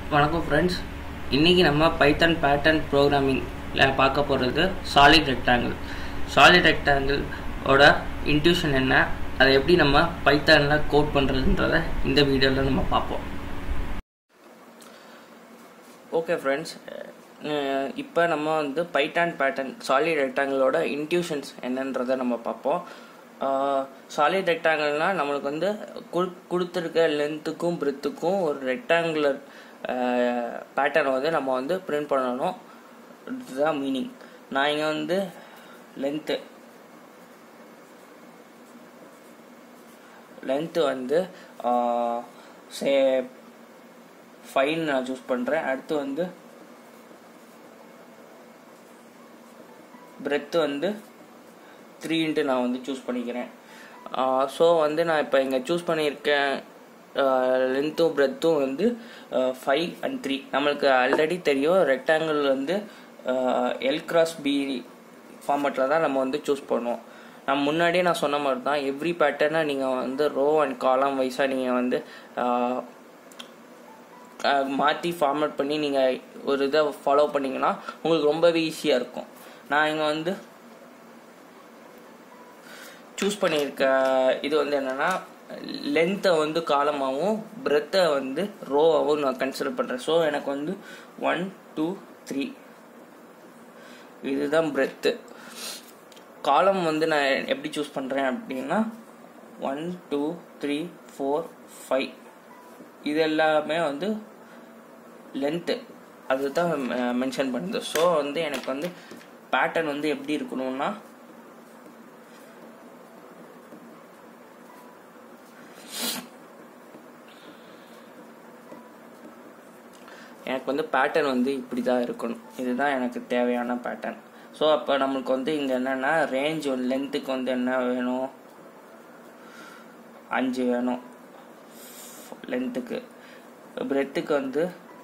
வணக்கம் ஃப்ரெண்ட்ஸ் இன்றைக்கி நம்ம பைத்தன் பேட்டர்ன் ப்ரோக்ராமிங்கில் பார்க்க போகிறது சாலிட் ரெக்டாங்கிள் சாலிட் ரெக்டாங்கிள் ஓட இன்ட்யூஷன் என்ன அதை எப்படி நம்ம பைத்தானில் கோட் பண்ணுறதுன்றத இந்த வீடியோவில் நம்ம பார்ப்போம் ஓகே ஃப்ரெண்ட்ஸ் இப்போ நம்ம வந்து பைத்தான் பேட்டர்ன் சாலிட் ரெக்டாங்கிளோட இன்ட்யூஷன்ஸ் என்னன்றதை நம்ம பார்ப்போம் சாலிட் ரெக்டாங்கிள்னால் நம்மளுக்கு வந்து குடு கொடுத்துருக்க லென்த்துக்கும் பிரெத்துக்கும் ஒரு ரெக்டாங்குலர் பேட்டர்னை வந்து நம்ம வந்து பிரிண்ட் பண்ணணும் இதுதான் மீனிங் நான் இங்கே வந்து லென்த்து லென்த்து வந்து சே ஃபைன் நான் சூஸ் பண்ணுறேன் அடுத்து வந்து பிரெத்து வந்து த்ரீன்ட்டு நான் வந்து சூஸ் பண்ணிக்கிறேன் ஸோ வந்து நான் இப்போ இங்கே சூஸ் பண்ணியிருக்கேன் லென்த்தும் பிரெத்தும் வந்து ஃபைவ் அண்ட் த்ரீ நம்மளுக்கு ஆல்ரெடி தெரியும் ரெக்டாங்கிள் வந்து எல் கிராஸ் பி ஃபார்மேட்டில் தான் நம்ம வந்து சூஸ் பண்ணுவோம் நான் முன்னாடியே நான் சொன்ன மாதிரி தான் எவ்ரி பேட்டர்னை நீங்கள் வந்து ரோ அண்ட் காலம் வைஸாக நீங்கள் வந்து மாற்றி ஃபார்மேட் பண்ணி நீங்கள் ஒரு இதை ஃபாலோ பண்ணிங்கன்னா உங்களுக்கு ரொம்பவே ஈஸியாக இருக்கும் நான் இங்கே வந்து சூஸ் பண்ணியிருக்க இது வந்து என்னென்னா லென்த்தை வந்து காலமாகவும் பிரெத்தை வந்து ரோவாகவும் நான் கன்சிடர் பண்ணுறேன் ஸோ எனக்கு வந்து ஒன் டூ த்ரீ இதுதான் பிரெத்து காலம் வந்து நான் எப்படி சூஸ் பண்ணுறேன் அப்படின்னா one two three four five இது எல்லாமே வந்து லென்த்து அதுதான் மென்ஷன் பண்ணுது ஸோ வந்து எனக்கு வந்து பேட்டர்ன் வந்து எப்படி இருக்கணும்னா எனக்கு வந்து பேட்டர்ன் வந்து இப்படி தான் இருக்கணும் இதுதான் எனக்கு தேவையான பேட்டர்ன் ஸோ அப்போ நம்மளுக்கு வந்து இங்கே என்னென்னா ரேஞ்ச் லென்த்துக்கு வந்து என்ன வேணும் அஞ்சு வேணும் லென்த்துக்கு பிரெத்துக்கு வந்து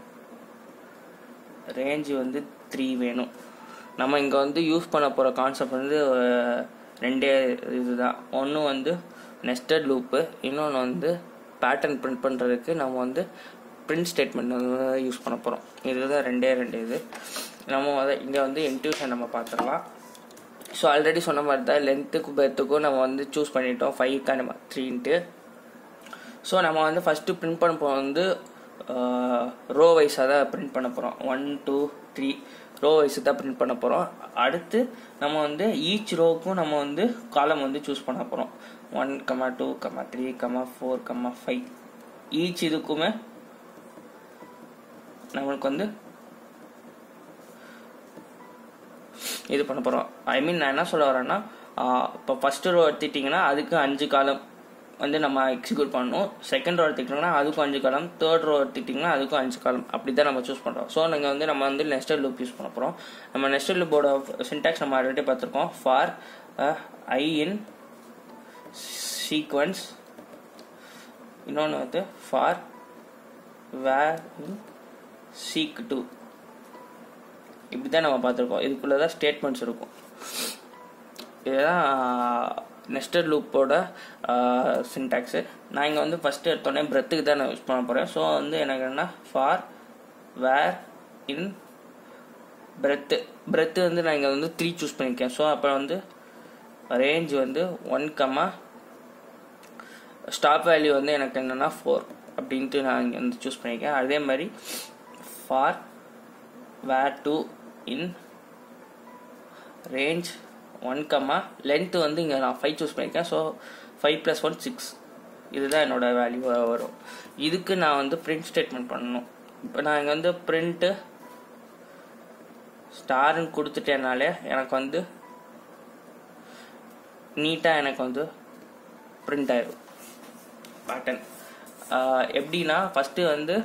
ரேஞ்சு வந்து த்ரீ வேணும் நம்ம இங்கே வந்து யூஸ் பண்ண போகிற கான்செப்ட் வந்து ரெண்டே இதுதான் ஒன்று வந்து நெஸ்டட் லூப்பு இன்னொன்று வந்து பேட்டர்ன் பிரிண்ட் பண்ணுறதுக்கு நம்ம வந்து பிரிண்ட் ஸ்டேட்மெண்ட் வந்து யூஸ் பண்ண போகிறோம் இதுதான் ரெண்டே ரெண்டு இது நம்ம அதை இங்கே வந்து இன்ட்யூஷன் நம்ம பார்த்துடலாம் ஸோ ஆல்ரெடி சொன்ன மாதிரி தான் லென்த்துக்கும் பெர்த்துக்கும் நம்ம வந்து சூஸ் பண்ணிட்டோம் ஃபைவ்க்கு நம்ம த்ரீன்ட்டு ஸோ நம்ம வந்து ஃபஸ்ட்டு பிரிண்ட் பண்ண போகிறோம் வந்து ரோ வைஸாக தான் பிரிண்ட் பண்ண போகிறோம் one two three row wise தான் பிரிண்ட் பண்ண போகிறோம் அடுத்து நம்ம வந்து ஈச் ரோவுக்கும் நம்ம வந்து காலம் வந்து சூஸ் பண்ண போகிறோம் one comma two comma three comma four comma five each இதுக்குமே நம்மளுக்கு வந்து இது பண்ண போகிறோம் ஐ மீன் நான் என்ன சொல்ல வரேன்னா இப்போ ஃபஸ்ட்டு ரோ எடுத்துட்டிங்கன்னா அதுக்கு அஞ்சு காலம் வந்து நம்ம எக்ஸிக்யூட் பண்ணணும் செகண்ட் ரோ எடுத்துக்கிட்டோம்னா அதுக்கும் அஞ்சு காலம் தேர்ட் ரோ எடுத்துக்கிட்டிங்கன்னா அதுக்கும் அஞ்சு காலம் அப்படி தான் நம்ம சூஸ் பண்ணுறோம் ஸோ நீங்கள் வந்து நம்ம வந்து நெஸ்டட் லூப் யூஸ் பண்ண போகிறோம் நம்ம நெஸ்டட் லூப்போட சின்டாக்ஸ் நம்ம ஆல்ரெடி பார்த்துருக்கோம் ஃபார் ஐ இன் சீக்வன்ஸ் இன்னொன்று வந்து for var in seq two இப்படி தான் நம்ம பார்த்துருக்கோம் இதுக்குள்ளே தான் ஸ்டேட்மெண்ட்ஸ் இருக்கும் இதுதான் நெஸ்டட் லூப்போட சின்டாக்ஸு நான் இங்கே வந்து ஃபஸ்ட்டு எடுத்தோடனே பிரெத்துக்கு தான் நான் யூஸ் பண்ண போகிறேன் ஸோ வந்து எனக்கு என்ன for var in breadth breadth வந்து நான் இங்கே வந்து த்ரீ சூஸ் பண்ணியிருக்கேன் ஸோ அப்போ வந்து ரேஞ்ச் வந்து ஒன் கம்மா ஸ்டாப் வேல்யூ வந்து எனக்கு என்னென்னா ஃபோர் அப்படின்ட்டு நான் இங்கே வந்து சூஸ் பண்ணியிருக்கேன் அதே மாதிரி for var two in range one comma length வந்து இங்கே நான் ஃபைவ் சூஸ் பண்ணியிருக்கேன் so five plus one six இதுதான் என்னோடய வேல்யூ வரும் இதுக்கு நான் வந்து பிரிண்ட் ஸ்டேட்மெண்ட் பண்ணணும் இப்போ நான் இங்கே வந்து பிரிண்ட்டு ஸ்டார்னு கொடுத்துட்டேனாலே எனக்கு வந்து நீட்டாக எனக்கு வந்து பிரிண்ட் ஆயிடும் பேட்டர்ன் எப்படின்னா ஃபஸ்ட்டு வந்து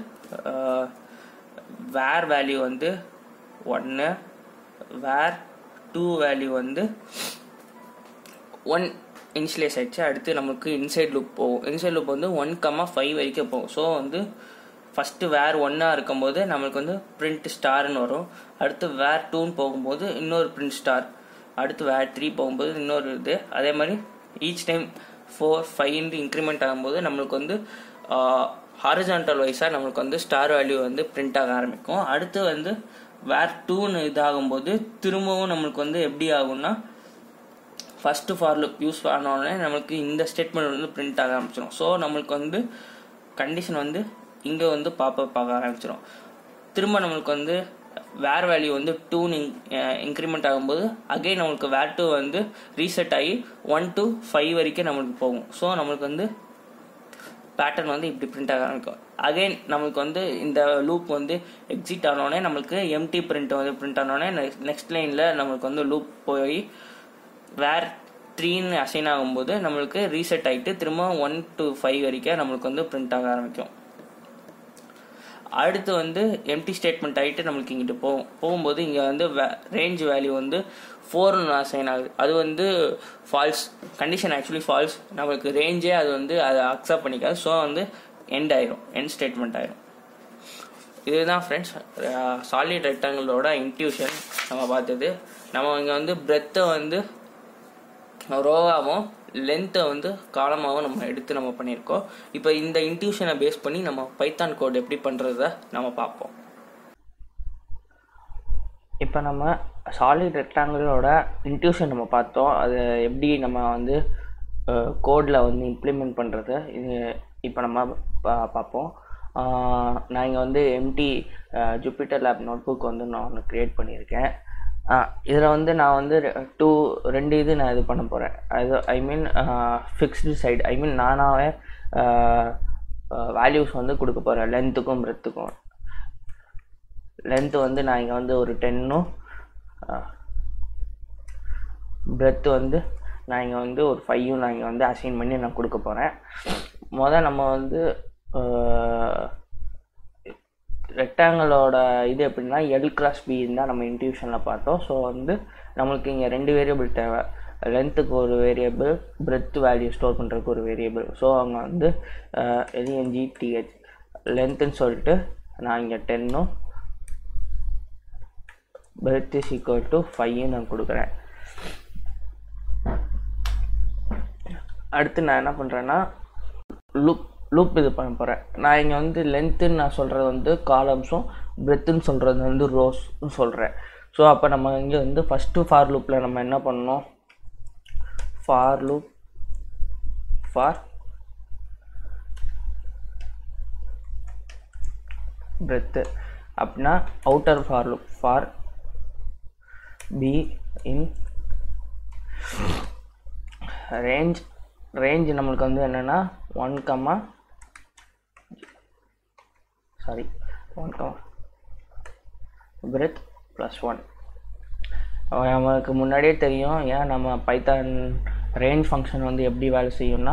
வேர் வேல்யூ வந்து ஒன்று வேர் டூ வேல்யூ வந்து ஒன் இன்ஷியலைஸ் ஆயிடுச்சு அடுத்து நமக்கு இன்சைட் லுக் போகும் இன்சைட் லுக் வந்து ஒன் கம்மா ஃபைவ் வரைக்கும் போகும் ஸோ வந்து ஃபஸ்ட்டு வேர் ஒன்னாக இருக்கும்போது நம்மளுக்கு வந்து பிரிண்ட் ஸ்டார்னு வரும் அடுத்து வேர் டூன்னு போகும்போது இன்னொரு பிரிண்ட் ஸ்டார் அடுத்து வேர் த்ரீ போகும்போது இன்னொரு இது அதே மாதிரி ஈச் டைம் ஃபோர் ஃபைவ்னு இன்க்ரிமெண்ட் ஆகும்போது நம்மளுக்கு வந்து ஹாரிசான்டல் வைஸாக நம்மளுக்கு வந்து ஸ்டார் வேல்யூ வந்து பிரிண்ட் ஆக ஆரம்பிக்கும் அடுத்து வந்து வேர் டூன்னு இதாகும்போது திரும்பவும் நம்மளுக்கு வந்து எப்படி ஆகும்னா ஃபஸ்ட்டு ஃபார் லுக் யூஸ் பண்ணோடனே நம்மளுக்கு இந்த ஸ்டேட்மெண்ட் வந்து பிரிண்ட் ஆக ஆரம்பிச்சிடும் ஸோ நம்மளுக்கு வந்து கண்டிஷன் வந்து இங்கே வந்து பாப்பப் ஆக ஆரம்பிச்சிடும் திரும்ப நம்மளுக்கு வந்து வேர் வேல்யூ வந்து டூன்னு இன்க்ரிமெண்ட் ஆகும்போது அகைன் நம்மளுக்கு வேர் டூ வந்து ரீசெட் ஆகி ஒன் டு ஃபைவ் வரைக்கும் நம்மளுக்கு போகும் ஸோ நம்மளுக்கு வந்து பேட்டர்ன் வந்து இப்படி பிரிண்ட் ஆக ஆரம்பிக்கும் அகைன் நம்மளுக்கு வந்து இந்த லூப் வந்து எக்ஸிட் ஆனோடனே நம்மளுக்கு எம்டி பிரிண்ட் வந்து பிரிண்ட் ஆனோடனே நெக்ஸ்ட் லைனில் நம்மளுக்கு வந்து லூப் போய் வேர் த்ரீன்னு அசைன் ஆகும்போது நம்மளுக்கு ரீசெட் ஆகிட்டு திரும்ப ஒன் டு ஃபைவ் வரைக்கும் நம்மளுக்கு வந்து பிரிண்ட் ஆக ஆரம்பிக்கும் அடுத்து வந்து எம்டி ஸ்டேட்மெண்ட் ஆகிட்டு நம்மளுக்கு இங்கிட்டு போகும் போகும்போது இங்கே வந்து ரேஞ்ச் வேல்யூ வந்து ஃபோர்னு அசைன் ஆகுது அது வந்து ஃபால்ஸ் கண்டிஷன் ஆக்சுவலி ஃபால்ஸ் நம்மளுக்கு ரேஞ்சே அது வந்து அதை அக்செப்ட் பண்ணிக்காது ஸோ வந்து எண்ட் ஆயிரும் எண்ட் ஸ்டேட்மெண்ட் ஆயிரும் இதுதான் ஃப்ரெண்ட்ஸ் சாலிட் ரெக்டாங்கிளோட இன்ட்யூஷன் நம்ம பார்த்தது நம்ம இங்கே வந்து பிரெத்தை வந்து ரோவாகவும் லென்த்தை வந்து காலமாகவும் நம்ம எடுத்து நம்ம பண்ணியிருக்கோம் இப்போ இந்த இன்ட்யூஷனை பேஸ் பண்ணி நம்ம பைத்தான் கோட் எப்படி பண்ணுறத நம்ம பார்ப்போம் இப்போ நம்ம சாலிட் ரெக்டாங்கிளோட இன்ட்யூஷன் நம்ம பார்த்தோம் அது எப்படி நம்ம வந்து கோடில் வந்து இம்ப்ளிமெண்ட் பண்ணுறது இது இப்போ நம்ம பா பார்ப்போம் நான் இங்கே வந்து empty Jupyter lab notebook வந்து நான் ஒன்று க்ரியேட் பண்ணியிருக்கேன் இதில் வந்து நான் வந்து டூ ரெண்டு இது நான் இது பண்ண போகிறேன் அது ஐ மீன் ஃபிக்ஸ்டு சைடு ஐ மீன் நானாகவே வேல்யூஸ் வந்து கொடுக்க போகிறேன் லென்த்துக்கும் பிரெத்துக்கும் லென்த்து வந்து நான் இங்கே வந்து ஒரு டென்னும் பிரெத்து வந்து நான் இங்கே வந்து ஒரு ஃபைவும் நான் இங்கே வந்து அசைன் பண்ணி நான் கொடுக்க போகிறேன் மொதல் நம்ம வந்து ரெக்டாங்கிளோட இது எப்படின்னா எல் கிராஸ் பின்னு தான் நம்ம இன்ட்யூஷனில் பார்த்தோம் ஸோ வந்து நம்மளுக்கு இங்கே ரெண்டு வேரியபிள் தேவை லென்த்துக்கு ஒரு வேரியபிள் பிரெத் வேல்யூ ஸ்டோர் பண்ணுறதுக்கு ஒரு வேரியபிள் ஸோ அங்கே வந்து எல்என்ஜி டிஹெச் லென்த்துன்னு சொல்லிட்டு நான் இங்கே டென்னும் பிரெத் இஸ் ஈக்குவல் டு ஃபைவும் நான் கொடுக்குறேன் அடுத்து நான் என்ன பண்ணுறேன்னா லுக் லூப் இது பண்ண போகிறேன் நான் இங்கே வந்து லென்த்துன்னு நான் சொல்கிறது வந்து காலம்ஸும் பிரெத்துன்னு சொல்கிறது வந்து ரோஸ்ன்னு சொல்கிறேன் ஸோ அப்போ நம்ம இங்கே வந்து ஃபஸ்ட்டு ஃபார் லூப்பில் நம்ம என்ன பண்ணோம் ஃபார் லூப் ஃபார் பிரெத்து அப்படின்னா outer for loop for B in range range நம்மளுக்கு வந்து என்னென்னா one comma sorry one comma breadth plus one நமக்கு முன்னாடியே தெரியும் ஏன் நம்ம பைத்தான் ரேஞ்ச் ஃபங்க்ஷன் வந்து எப்படி வேலை செய்யும்னா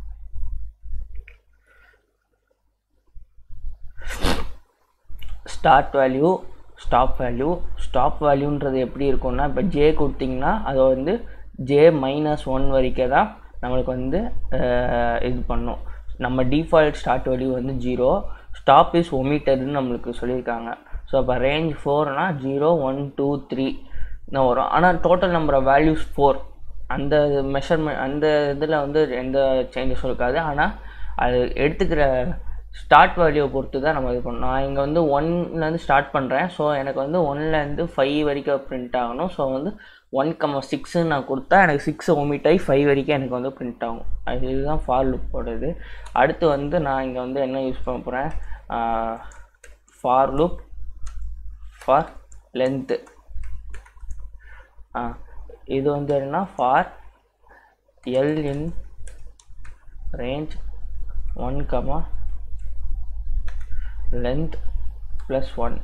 start value stop value stop வேல்யூன்றது எப்படி இருக்கும்னா இப்போ ஜே கொடுத்தீங்கன்னா அது வந்து ஜே மைனஸ் ஒன் வரைக்கும் தான் நம்மளுக்கு வந்து இது பண்ணும் நம்ம டிஃபால்ட் ஸ்டார்ட் வேல்யூ வந்து ஜீரோ ஸ்டாப் இஸ் ஒமிட்டட்னு நம்மளுக்கு சொல்லியிருக்காங்க ஸோ அப்போ ரேஞ்ச் ஃபோர்னால் ஜீரோ ஒன் டூ த்ரீ தான் வரும் ஆனால் total number of values four அந்த மெஷர்மெண்ட் அந்த இதில் வந்து எந்த சேஞ்சஸும் இருக்காது ஆனால் அது எடுத்துக்கிற ஸ்டார்ட் வேல்யூவை பொறுத்து தான் நம்ம இது பண்ணணும் நான் இங்கே வந்து ஒன்லேருந்து ஸ்டார்ட் பண்ணுறேன் ஸோ எனக்கு வந்து ஒன்லேருந்து ஃபைவ் வரைக்கும் பிரிண்ட் ஆகணும் ஸோ வந்து ஒன் கம்ம சிக்ஸுன்னு நான் கொடுத்தா எனக்கு சிக்ஸ் ஒமிட் ஆகி ஃபைவ் வரைக்கும் எனக்கு வந்து பிரிண்ட் ஆகும் அது இதுதான் ஃபார் லுப்போட இது அடுத்து வந்து நான் இங்கே வந்து என்ன யூஸ் பண்ண போகிறேன் ஃபார் லுப் ஃபார் லென்த்து இது வந்து என்னன்னா for L in range one comma length plus one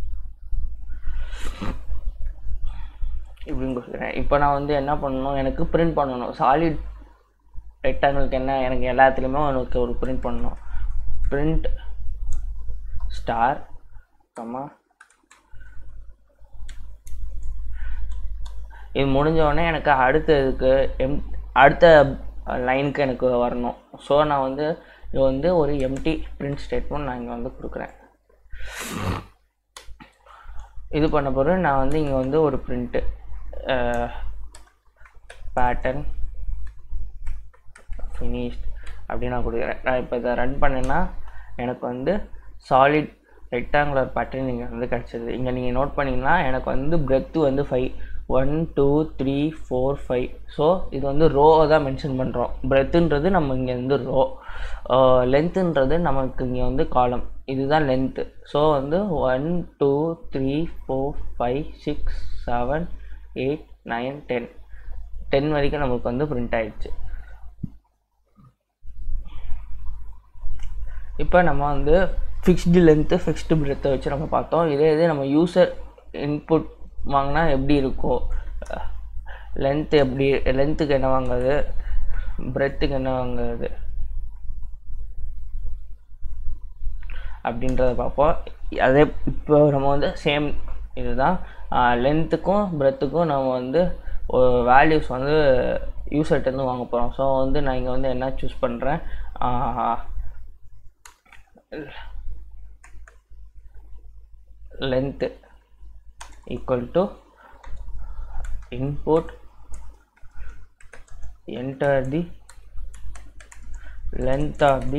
இப்படின்னு கொடுக்குறேன் இப்போ நான் வந்து என்ன பண்ணணும் எனக்கு பிரிண்ட் பண்ணணும் சாலிட் ரெக்டாங்கிளுக்கு என்ன எனக்கு எல்லாத்துலேயுமே எனக்கு ஒரு பிரிண்ட் பண்ணணும் பிரிண்ட் ஸ்டார் கம்மா இது முடிஞ்ச உடனே எனக்கு அடுத்த இதுக்கு எம் அடுத்த லைனுக்கு எனக்கு வரணும் ஸோ நான் வந்து இது வந்து ஒரு எம்டி பிரிண்ட் ஸ்டேட்மெண்ட் நான் இங்கே வந்து கொடுக்குறேன் இது பண்ண பிறகு நான் வந்து இங்கே வந்து ஒரு பிரிண்ட்டு பேட்டர்ன் ஃபினிஷ்ட் அப்படின்னு நான் கொடுக்குறேன் நான் இப்போ இதை ரன் பண்ணேன்னா எனக்கு வந்து சாலிட் ரெக்டாங்குலர் பேட்டர்ன் இங்கே வந்து கிடச்சிது இங்கே நீங்கள் நோட் பண்ணிங்கன்னா எனக்கு வந்து பிரெத்து வந்து five one two three four five so இது வந்து ரோவை தான் மென்ஷன் பண்ணுறோம் பிரெத்துன்றது நம்ம இங்கே வந்து ரோ லென்த்துன்றது நமக்கு இங்கே வந்து காலம் இதுதான் லென்த்து ஸோ வந்து one two three four five six seven eight nine ten ten வரைக்கும் நமக்கு வந்து பிரிண்ட் ஆயிடுச்சு இப்போ நம்ம வந்து ஃபிக்ஸ்டு லென்த்து ஃபிக்ஸ்டு பிரெத்தை வச்சு நம்ம பார்த்தோம் இதே இது நம்ம யூசர் இன்புட் வாங்கினா எப்படி இருக்கும் லென்த்து எப்படி லென்த்துக்கு என்ன வாங்குறது பிரெத்துக்கு என்ன வாங்குறது அப்படின்றத பார்ப்போம் அதே இப்போ நம்ம வந்து சேம் இதுதான் லென்த்துக்கும் பிரெத்துக்கும் நம்ம வந்து வேல்யூஸ் வந்து யூசர்ட்டேருந்து வாங்க போகிறோம் ஸோ வந்து நான் இங்கே வந்து என்ன சூஸ் பண்ணுறேன் length equal to input enter the length of the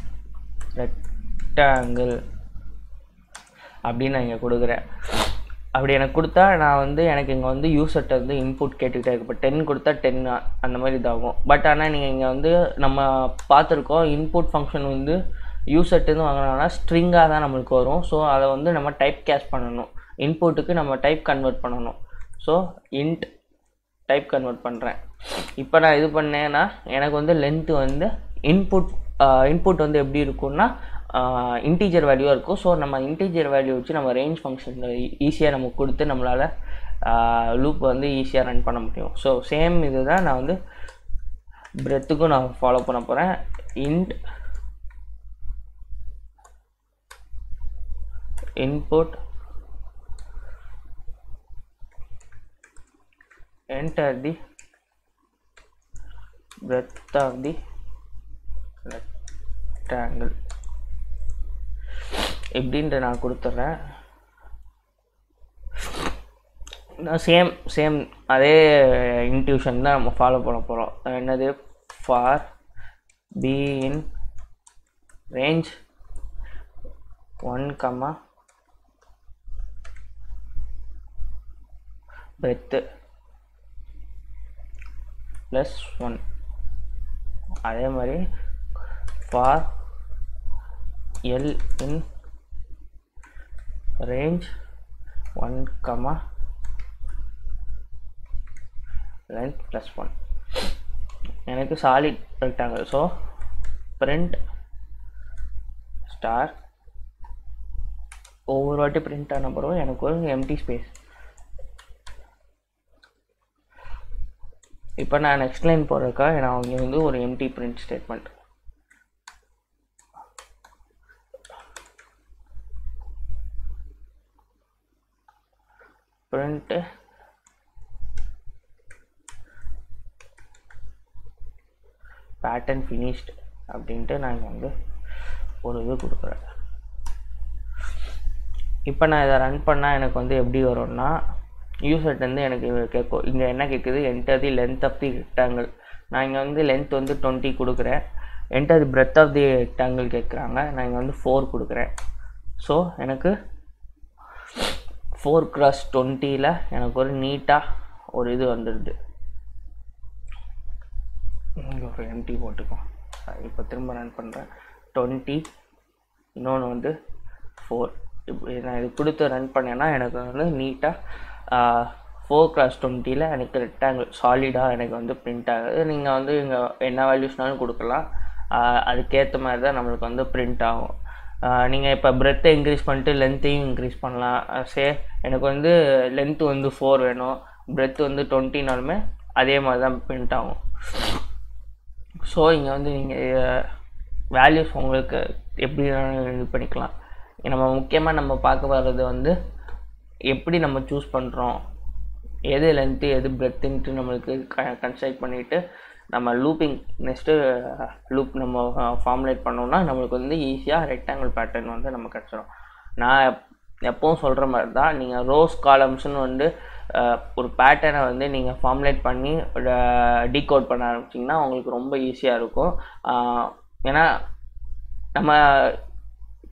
rectangle அப்படின்னு நான் இங்கே கொடுக்குறேன் அப்படி எனக்கு கொடுத்தா நான் வந்து எனக்கு இங்கே வந்து யூசர்கிட்ட வந்து இன்புட் கேட்டுக்கிட்டே இருக்கு இப்போ டென் கொடுத்தா டென் அந்த மாதிரி இதாகும் பட் ஆனால் நீங்கள் இங்கே வந்து நம்ம பார்த்துருக்கோம் இன்புட் ஃபங்க்ஷன் வந்து யூசர்ட்டேருந்து வாங்கினோம்னா ஸ்ட்ரிங்காக தான் நம்மளுக்கு வரும் ஸோ அதை வந்து நம்ம டைப் கேஷ் பண்ணணும் இன்புட்டுக்கு நம்ம டைப் கன்வெர்ட் பண்ணணும் ஸோ இன்ட் டைப் கன்வெர்ட் பண்ணுறேன் இப்போ நான் இது பண்ணேன்னா எனக்கு வந்து லென்த்து வந்து இன்புட் இன்புட் வந்து எப்படி இருக்கும்னா இன்டீஜர் வேல்யூவாக இருக்கும் ஸோ நம்ம இன்டீஜர் வேல்யூ வச்சு நம்ம ரேஞ்ச் ஃபங்க்ஷன் ஈஸியாக நமக்கு கொடுத்து நம்மளால் லூப் வந்து ஈஸியாக ரன் பண்ண முடியும் ஸோ சேம் இது தான் நான் வந்து பிரெத்துக்கும் நான் ஃபாலோ பண்ண போகிறேன் int input enter the breadth of the rectangle இப்படின்ட்டு நான் கொடுத்துட்றேன் நான் சேம் சேம் அதே இன்ட்யூஷன் தான் நம்ம ஃபாலோ பண்ண போகிறோம் என்னது for B in range one comma breadth plus 1 அதே மாதிரி for L in range 1 comma length plus 1 எனக்கு solid rectangle so print star ஒவ்வொரு வாட்டி பிரிண்ட் ஆன பிறகு எனக்கு ஒரு எம்டி ஸ்பேஸ் இப்போ நான் நெக்ஸ்ட் லைன் போடுறக்கா நான் இங்கே வந்து ஒரு empty print statement print pattern finished அப்படின்ட்டு நான் இங்கே வந்து ஒரு இது கொடுக்குறேன் இப்போ நான் இதை ரன் பண்ணால் எனக்கு வந்து எப்படி வரும்னா யூசர்ட்டேருந்து எனக்கு கேட்கும் இங்கே என்ன கேட்குது enter the length of the rectangle நான் இங்கே வந்து லென்த் வந்து டுவெண்ட்டி கொடுக்குறேன் enter the breadth of the rectangle கேட்குறாங்க நான் இங்கே வந்து ஃபோர் கொடுக்குறேன் ஸோ எனக்கு ஃபோர் க்ராஸ் டுவெண்ட்டியில் எனக்கு ஒரு நீட்டாக ஒரு இது வந்துடுது இங்கே ஒரு எம்டி போட்டுக்கோ இப்போ திரும்ப ரன் பண்ணுறேன் டுவெண்ட்டி இன்னொன்று வந்து ஃபோர் இப்போ நான் இது கொடுத்து ரன் பண்ணேன்னா எனக்கு வந்து நீட்டாக ஃபோர் கிராஸ் டுவெண்ட்டியில் எனக்கு ரெக்டாங்கிள் சாலிடாக எனக்கு வந்து பிரிண்ட் ஆகுது நீங்கள் வந்து இங்கே என்ன வேல்யூஸ்னாலும் கொடுக்கலாம் அதுக்கேற்ற மாதிரி தான் நம்மளுக்கு வந்து பிரிண்ட் ஆகும் நீங்கள் இப்போ பிரெத்தை இன்க்ரீஸ் பண்ணிட்டு லென்த்தையும் இன்க்ரீஸ் பண்ணலாம் சே எனக்கு வந்து லென்த்து வந்து ஃபோர் வேணும் பிரெத் வந்து டுவெண்ட்டினாலுமே அதே மாதிரி தான் பிரிண்ட் ஆகும் ஸோ இங்கே வந்து நீங்கள் வேல்யூஸ் உங்களுக்கு எப்படி இது பண்ணிக்கலாம் நம்ம முக்கியமாக நம்ம பார்க்க வர்றது வந்து எப்படி நம்ம சூஸ் பண்ணுறோம் எது லென்த்து எது பிரெத்துன்ட்டு நம்மளுக்கு க கன்ஸ்ட்ரக்ட் பண்ணிவிட்டு நம்ம லூப்பிங் நெக்ஸ்ட்டு லூப் நம்ம ஃபார்முலேட் பண்ணோம்னா நம்மளுக்கு வந்து ஈஸியாக ரெக்டாங்கிள் பேட்டர்ன் வந்து நம்ம கிடச்சிரும் நான் எப்பவும் சொல்கிற மாதிரி தான் நீங்கள் ரோஸ் காலம்ஸ்னு வந்து ஒரு பேட்டர்னை வந்து நீங்கள் ஃபார்முலேட் பண்ணி டீகோட் பண்ண ஆரம்பிச்சிங்கன்னா உங்களுக்கு ரொம்ப ஈஸியாக இருக்கும் ஏன்னா நம்ம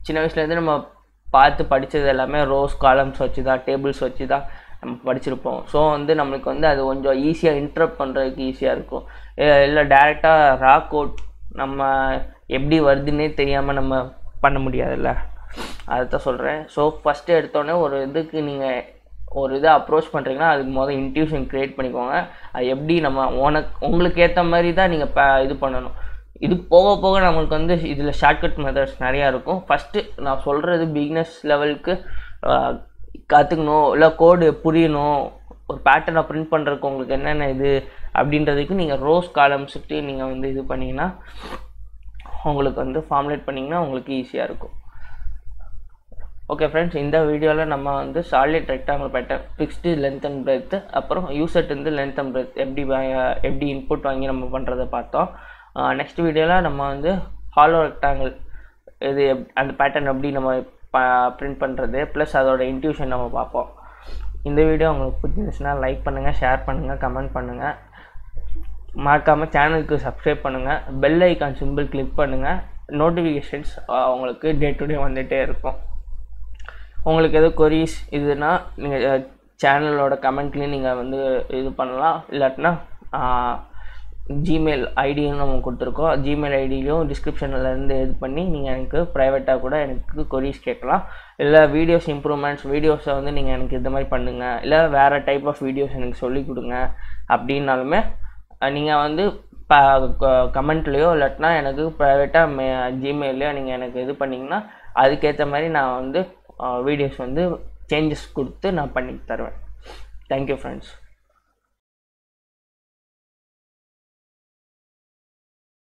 சின்ன வயசுலேருந்து நம்ம பார்த்து படித்தது எல்லாமே ரோஸ் காலம்ஸ் வச்சு தான் டேபிள்ஸ் வச்சு தான் நம்ம படிச்சிருப்போம் ஸோ வந்து நம்மளுக்கு வந்து அது கொஞ்சம் ஈஸியாக இன்டரப்ட் பண்ணுறதுக்கு ஈஸியாக இருக்கும் இல்லை டேரெக்டாக ரா கோட் நம்ம எப்படி வருதுன்னே தெரியாமல் நம்ம பண்ண முடியாதுல்ல அதை தான் சொல்கிறேன் ஸோ ஃபஸ்ட்டு எடுத்தோடனே ஒரு இதுக்கு நீங்கள் ஒரு இதை அப்ரோச் பண்ணுறீங்கன்னா அதுக்கு முதல் இன்ட்யூஷன் க்ரியேட் பண்ணிக்கோங்க அது எப்படி நம்ம உனக்கு உங்களுக்கு ஏற்ற மாதிரி தான் நீங்கள் ப இது பண்ணணும் இது போக போக நம்மளுக்கு வந்து இதில் ஷார்ட்கட் மெத்தட்ஸ் நிறையா இருக்கும் ஃபஸ்ட்டு நான் சொல்கிறது பிகினஸ் லெவலுக்கு கற்றுக்கணும் இல்லை கோடு புரியணும் ஒரு பேட்டர்னை பிரிண்ட் பண்ணுறதுக்கு உங்களுக்கு என்னென்ன இது அப்படின்றதுக்கு நீங்கள் ரோஸ் காலம்ஸுக்கு நீங்கள் வந்து இது பண்ணிங்கன்னா உங்களுக்கு வந்து ஃபார்முலேட் பண்ணிங்கன்னா உங்களுக்கு ஈஸியாக இருக்கும் ஓகே ஃப்ரெண்ட்ஸ் இந்த வீடியோவில் நம்ம வந்து solid rectangle pattern fixed length and breadth அப்புறம் யூசட் வந்து லென்த் அண்ட் பிரெத் எப்படி வா- எப்படி இன்புட் வாங்கி நம்ம பண்ணுறதை பார்த்தோம் நெக்ஸ்ட் வீடியோவில் நம்ம வந்து ஹாலோ ரெக்டாங்கிள் இது எப்- அந்த பேட்டர்ன் எப்படி நம்ம பிரிண்ட் பண்ணுறது ப்ளஸ் அதோட இன்ட்யூஷன் நம்ம பார்ப்போம் இந்த வீடியோ உங்களுக்கு பிடிச்சிருந்துச்சுன்னா லைக் பண்ணுங்கள் ஷேர் பண்ணுங்கள் கமெண்ட் பண்ணுங்கள் மறக்காமல் சேனலுக்கு சப்ஸ்கிரைப் பண்ணுங்கள் பெல் ஐக்கான் சிம்பிள் கிளிக் பண்ணுங்கள் நோட்டிஃபிகேஷன்ஸ் உங்களுக்கு டே டு டே வந்துகிட்டே இருக்கும் உங்களுக்கு எதுவும் கொரிஸ் இதுனா நீங்கள் சேனலோட கமெண்ட்லேயும் நீங்கள் வந்து இது பண்ணலாம் இல்லாட்டினா ஜிமெயில் ஐடியும் நம்ம கொடுத்துருக்கோம் ஜிமெயில் ஐடியிலையும் டிஸ்கிரிப்ஷனில் இருந்து இது பண்ணி நீங்கள் எனக்கு ப்ரைவேட்டாக கூட எனக்கு கொரிஸ் கேட்கலாம் இல்லை வீடியோஸ் இம்ப்ரூவ்மெண்ட்ஸ் வீடியோஸை வந்து நீங்கள் எனக்கு இந்த மாதிரி பண்ணுங்கள் இல்லை வேறு டைப் ஆஃப் வீடியோஸ் எனக்கு சொல்லிக் கொடுங்க அப்படின்னாலுமே நீங்கள் வந்து கமெண்ட்லேயோ இல்லாட்டினா எனக்கு ப்ரைவேட்டாக மே ஜிமெயிலையோ நீங்கள் எனக்கு இது பண்ணிங்கன்னா அதுக்கேற்ற மாதிரி நான் வந்து வீடியோஸ் வந்து சேஞ்சஸ் கொடுத்து நான் பண்ணி தருவேன் தேங்க்யூ ஃப்ரெண்ட்ஸ்